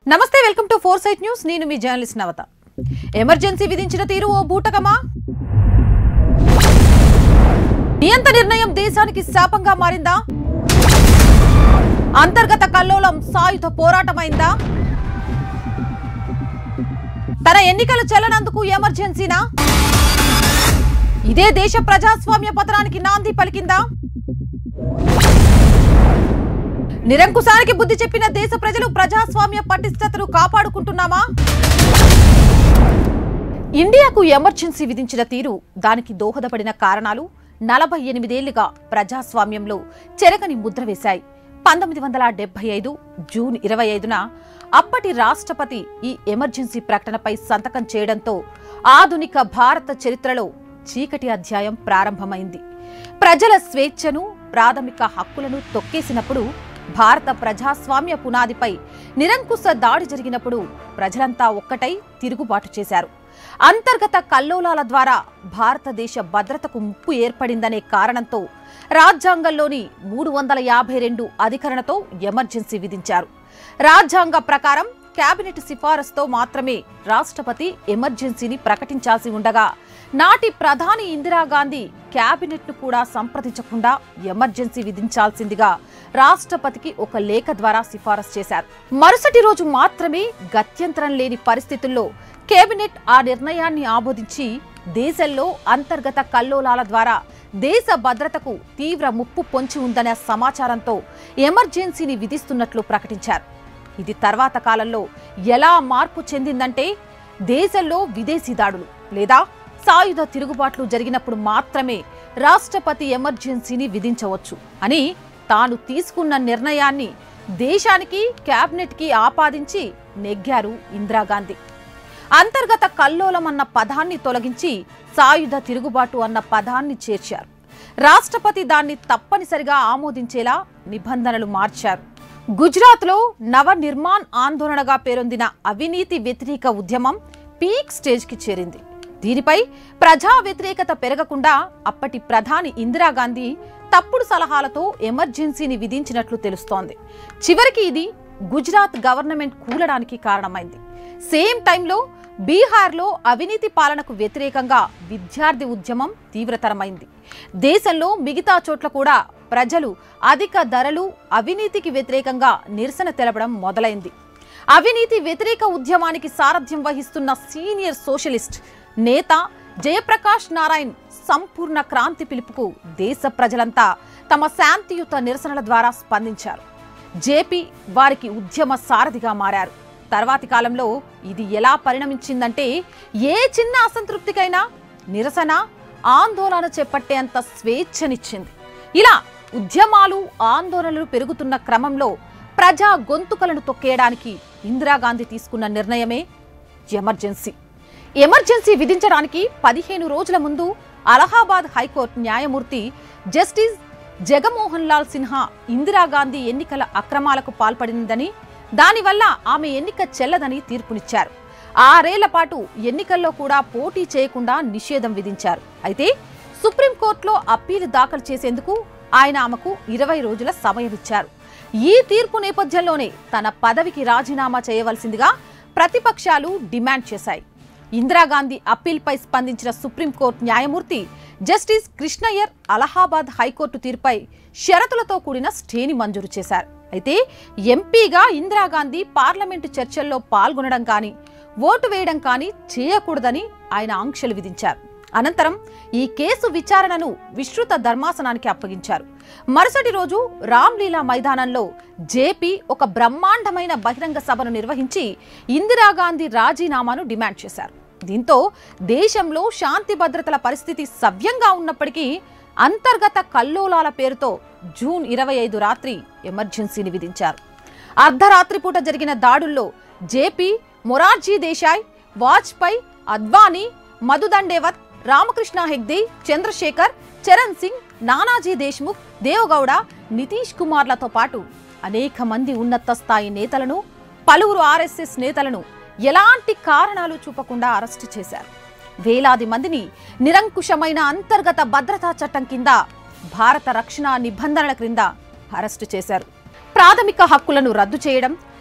నమస్తే welcome to foresight news నేను మీ జర్నలిస్ట్ నవత ఎమర్జెన్సీ విధించిన తీరు ఓ బూటకమా నియంత నిర్ణయం దేశానికి శాపంగా మారిందా అంతర్గత కల్లోలం సాయుధ పోరాటమైందా తన ఎన్నికలు చెల్లనందుకు ఎమర్జెన్సీనా ఇదే దేశ ప్రజాస్వామ్య పతనానికి నాంది పలికిందా నిరంకుశానికి బుద్ధి చెప్పిన దేశ ప్రజలు ప్రజాస్వామ్య పటిష్టతను కాపాడుకుంటున్నామా ఇండియాకు ఎమర్జెన్సీ విధించిన తీరు దానికి దోహదపడిన కారణాలు నలభై ఎనిమిదేళ్లుగా ప్రజాస్వామ్యంలో చెరగని ముద్ర వేశాయి పంతొమ్మిది వందల డెబ్బై ఐదు జూన్ ఇరవై ఐదున అప్పటి రాష్ట్రపతి ఈ ఎమర్జెన్సీ ప్రకటనపై సంతకం చేయడంతో ఆధునిక భారత చరిత్రలో చీకటి అధ్యాయం ప్రారంభమైంది ప్రజల స్వేచ్ఛను ప్రాథమిక హక్కులను తొక్కేసినప్పుడు భారత ప్రజాస్వామ్య పునాదిపై నిరంకుశ దాడి జరిగినప్పుడు ప్రజలంతా ఒక్కటై తిరుగుబాటు చేశారు అంతర్గత కల్లోలాల ద్వారా భారతదేశ భద్రతకు ముప్పు ఏర్పడిందనే కారణంతో రాజ్యాంగంలోని మూడు వందల యాభై రెండు అధికరణతో ఎమర్జెన్సీ విధించారు రాజ్యాంగ ప్రకారం కేబినెట్ సిఫారసుతో మాత్రమే రాష్ట్రపతి ఎమర్జెన్సీని ప్రకటించాల్సి ఉండగా నాటి ప్రధాని ఇందిరాగాంధీ కేబినెట్ ను కూడా సంప్రదించకుండా ఎమర్జెన్సీ విధించాల్సిందిగా రాష్ట్రపతికి ఒక లేఖ ద్వారా సిఫారసు చేశారు మరుసటి రోజు మాత్రమే గత్యంతరం లేని పరిస్థితుల్లో కేబినెట్ ఆ నిర్ణయాన్ని ఆమోదించి దేశంలో అంతర్గత కల్లోలాల ద్వారా దేశ భద్రతకు తీవ్ర ముప్పు పొంచి ఉందనే సమాచారంతో ఎమర్జెన్సీని విధిస్తున్నట్లు ప్రకటించారు ఇది తర్వాత కాలంలో ఎలా మార్పు చెందిందంటే దేశంలో విదేశీ దాడులు లేదా సాయుధ తిరుగుబాట్లు జరిగినప్పుడు మాత్రమే రాష్ట్రపతి ఎమర్జెన్సీని విధించవచ్చు అని తాను తీసుకున్న నిర్ణయాన్ని దేశానికి కేబినెట్కి ఆపాదించి నెగ్గారు ఇందిరాగాంధీ అంతర్గత కల్లోలం అన్న పదాన్ని తొలగించి సాయుధ తిరుగుబాటు అన్న పదాన్ని చేర్చారు రాష్ట్రపతి దాన్ని తప్పనిసరిగా ఆమోదించేలా నిబంధనలు మార్చారు గుజరాత్లో నవ నిర్మాణ్ ఆందోళనగా పేరొందిన అవినీతి వ్యతిరేక ఉద్యమం పీక్ స్టేజ్కి చేరింది దీనిపై ప్రజా వ్యతిరేకత పెరగకుండా అప్పటి ప్రధాని ఇందిరాగాంధీ తప్పుడు సలహాలతో ఎమర్జెన్సీని విధించినట్లు తెలుస్తోంది చివరికి ఇది గుజరాత్ గవర్నమెంట్ కూలడానికి కారణమైంది సేమ్ టైంలో బీహార్లో అవినీతి పాలనకు వ్యతిరేకంగా విద్యార్థి ఉద్యమం తీవ్రతరమైంది దేశంలో మిగతా చోట్ల కూడా ప్రజలు అధిక ధరలు అవినీతికి వ్యతిరేకంగా నిరసన తెలపడం మొదలైంది అవినీతి వ్యతిరేక ఉద్యమానికి సారథ్యం వహిస్తున్న సీనియర్ సోషలిస్ట్ నేత జయప్రకాష్ నారాయణ్ సంపూర్ణ క్రాంతి పిలుపుకు దేశ ప్రజలంతా తమ శాంతియుత నిరసనల ద్వారా స్పందించారు జేపీ వారికి ఉద్యమ సారథిగా మారారు తర్వాతి కాలంలో ఇది ఎలా పరిణమించిందంటే ఏ చిన్న అసంతృప్తికైనా నిరసన ఆందోళన చేపట్టేంత స్వేచ్ఛనిచ్చింది ఇలా ఉద్యమాలు ఆందోళనలు పెరుగుతున్న క్రమంలో ప్రజా గొంతుకలను తొక్కేయడానికి ఇందిరాగాంధీ తీసుకున్న నిర్ణయమే ఎమర్జెన్సీ ఎమర్జెన్సీ విధించడానికి పదిహేను రోజుల ముందు అలహాబాద్ హైకోర్టు న్యాయమూర్తి జస్టిస్ జగమోహన్ లాల్ సిన్హా ఇందిరాగాంధీ ఎన్నికల అక్రమాలకు పాల్పడిందని దానివల్ల ఆమె ఎన్నిక చెల్లదని తీర్పునిచ్చారు ఆరేళ్ల పాటు ఎన్నికల్లో కూడా పోటీ చేయకుండా నిషేధం విధించారు అయితే సుప్రీంకోర్టులో అప్పీలు దాఖలు చేసేందుకు ఆయన ఆమెకు ఇరవై రోజుల సమయం ఇచ్చారు ఈ తీర్పు నేపథ్యంలోనే తన పదవికి రాజీనామా చేయవలసిందిగా ప్రతిపక్షాలు డిమాండ్ చేశాయి ఇందిరాగాంధీ అప్పీల్పై స్పందించిన సుప్రీంకోర్టు న్యాయమూర్తి జస్టిస్ కృష్ణయ్యర్ అలహాబాద్ హైకోర్టు తీర్పై షరతులతో కూడిన స్టేని మంజూరు చేశారు అయితే ఎంపీగా ఇందిరాగాంధీ పార్లమెంటు చర్చల్లో పాల్గొనడం కానీ ఓటు వేయడం కానీ చేయకూడదని ఆయన ఆంక్షలు విధించారు అనంతరం ఈ కేసు విచారణను విస్తృత ధర్మాసనానికి అప్పగించారు మరుసటి రోజు రామ్లీలా మైదానంలో జేపీ ఒక బ్రహ్మాండమైన బహిరంగ సభను నిర్వహించి ఇందిరాగాంధీ రాజీనామాను డిమాండ్ చేశారు దీంతో దేశంలో శాంతి భద్రతల పరిస్థితి సవ్యంగా ఉన్నప్పటికీ అంతర్గత కల్లోలాల పేరుతో జూన్ ఇరవై ఐదు రాత్రి ఎమర్జెన్సీని విధించారు అర్ధరాత్రి పూట జరిగిన దాడుల్లో జేపీ మొరార్జీ దేశాయ్ వాజ్పేయి అద్వానీ మధుదండేవత్ రామకృష్ణ హెగ్దే చంద్రశేఖర్ చరణ్ సింగ్ నానాజీ దేశ్ముఖ్ దేవగౌడ నితీష్ కుమార్లతో పాటు అనేక మంది ఉన్నత స్థాయి నేతలను పలువురు ఆర్ఎస్ఎస్ నేతలను ఎలాంటి కారణాలు చూపకుండా అరెస్టు చేశారు వేలాది మందిని నిరంకుశమైన అంతర్గత భద్రతా చట్టం కింద భారత రక్షణ నిబంధనల క్రింద అరెస్టు చేశారు ప్రాథమిక హక్కులను రద్దు చేయడం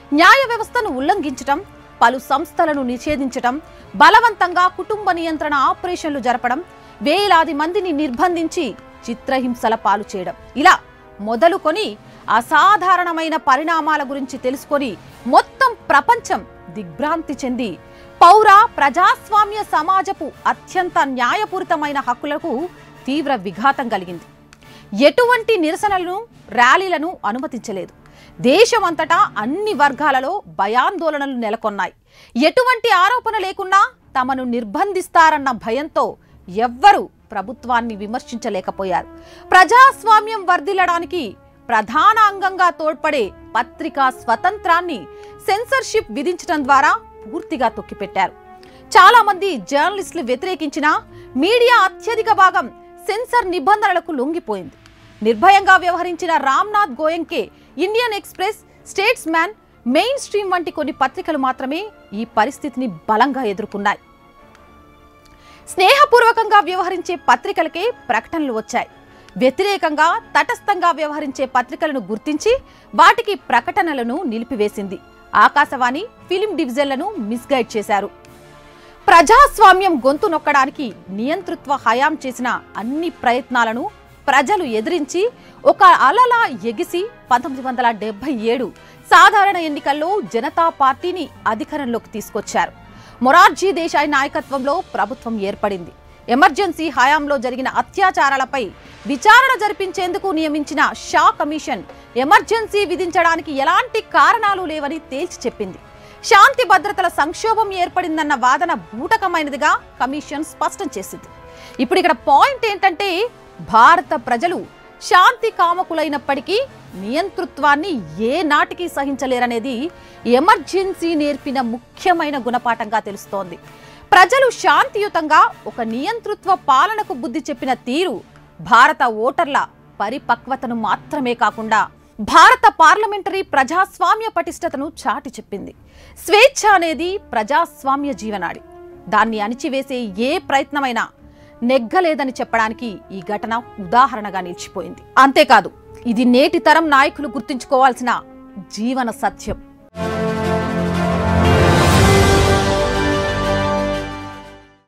న్యాయ వ్యవస్థను ఉల్లంఘించటం పలు సంస్థలను నిషేధించటం బలవంతంగా కుటుంబ నియంత్రణ ఆపరేషన్లు జరపడం వేలాది మందిని నిర్బంధించి చిత్రహింసల పాలు చేయడం ఇలా మొదలుకొని అసాధారణమైన పరిణామాల గురించి తెలుసుకొని మొత్తం ప్రపంచం దిగ్భ్రాంతి చెంది పౌర ప్రజాస్వామ్య సమాజపు అత్యంత న్యాయపూరితమైన హక్కులకు తీవ్ర విఘాతం కలిగింది ఎటువంటి నిరసనలను ర్యాలీలను అనుమతించలేదు దేశమంతటా అన్ని వర్గాలలో భయాందోళనలు నెలకొన్నాయి ఎటువంటి ఆరోపణ లేకున్నా తమను నిర్బంధిస్తారన్న భయంతో ఎవ్వరూ ప్రభుత్వాన్ని విమర్శించలేకపోయారు ప్రజాస్వామ్యం వర్ధిల్లడానికి ప్రధాన అంగంగా తోడ్పడే పత్రికా స్వతంత్రాన్ని సెన్సర్షిప్ విధించడం ద్వారా పూర్తిగా తొక్కిపెట్టారు చాలా మంది జర్నలిస్టులు వ్యతిరేకించిన మీడియా అత్యధిక భాగం సెన్సర్ నిబంధనలకు లొంగిపోయింది నిర్భయంగా వ్యవహరించిన Ramnath Goenka Indian Express Statesman mainstream వంటి కొన్ని పత్రికలు మాత్రమే ఈ పరిస్థితిని బలంగా ఎదుర్కొన్నాయి స్నేహపూర్వకంగా వ్యవహరించే పత్రికలకే ప్రకటనలు వచ్చాయి వ్యతిరేకంగా తటస్థంగా వ్యవహరించే పత్రికలను గుర్తించి వాటికి ప్రకటనలను నిలిపివేసింది ఆకాశవాణి ఫిలిం డివిజన్లను మిస్గైడ్ చేశారు ప్రజాస్వామ్యం గొంతు నొక్కడానికి నియంతృత్వ హయాం చేసిన అన్ని ప్రయత్నాలను ప్రజలు ఎదిరించి ఒక అలలా ఎగిసి పంతొమ్మిది వందల డెబ్బై ఏడు సాధారణ ఎన్నికల్లో జనతా పార్టీని అధికారంలోకి తీసుకొచ్చారు మొరార్జీ దేశాయ్ నాయకత్వంలో ప్రభుత్వం ఏర్పడింది ఎమర్జెన్సీ హయాంలో జరిగిన అత్యాచారాలపై విచారణ జరిపించేందుకు నియమించిన షా కమిషన్ ఎమర్జెన్సీ విధించడానికి ఎలాంటి కారణాలు లేవని తేల్చి చెప్పింది శాంతి భద్రతల సంక్షోభం ఏర్పడిందన్న వాదన బూటకమైనదిగా కమిషన్ స్పష్టం చేసింది ఇప్పుడు ఇక్కడ పాయింట్ ఏంటంటే భారత ప్రజలు శాంతి కామకులైనప్పటికీ నియంతృత్వాన్ని ఏ నాటికి సహించలేరనేది ఎమర్జెన్సీ నేర్పిన ముఖ్యమైన గుణపాఠంగా తెలుస్తోంది ప్రజలు శాంతియుతంగా ఒక నియంతృత్వ పాలనకు బుద్ధి చెప్పిన తీరు భారత ఓటర్ల పరిపక్వతను మాత్రమే కాకుండా భారత పార్లమెంటరీ ప్రజాస్వామ్య పటిష్టతను చాటి చెప్పింది స్వేచ్ఛ అనేది ప్రజాస్వామ్య జీవనాడి దాన్ని అణిచివేసే ఏ ప్రయత్నమైనా నెగ్గలేదని చెప్పడానికి ఈ ఘటన ఉదాహరణగా నిలిచిపోయింది అంతేకాదు ఇది నేటి తరం నాయకులు గుర్తుంచుకోవాల్సిన జీవన సత్యం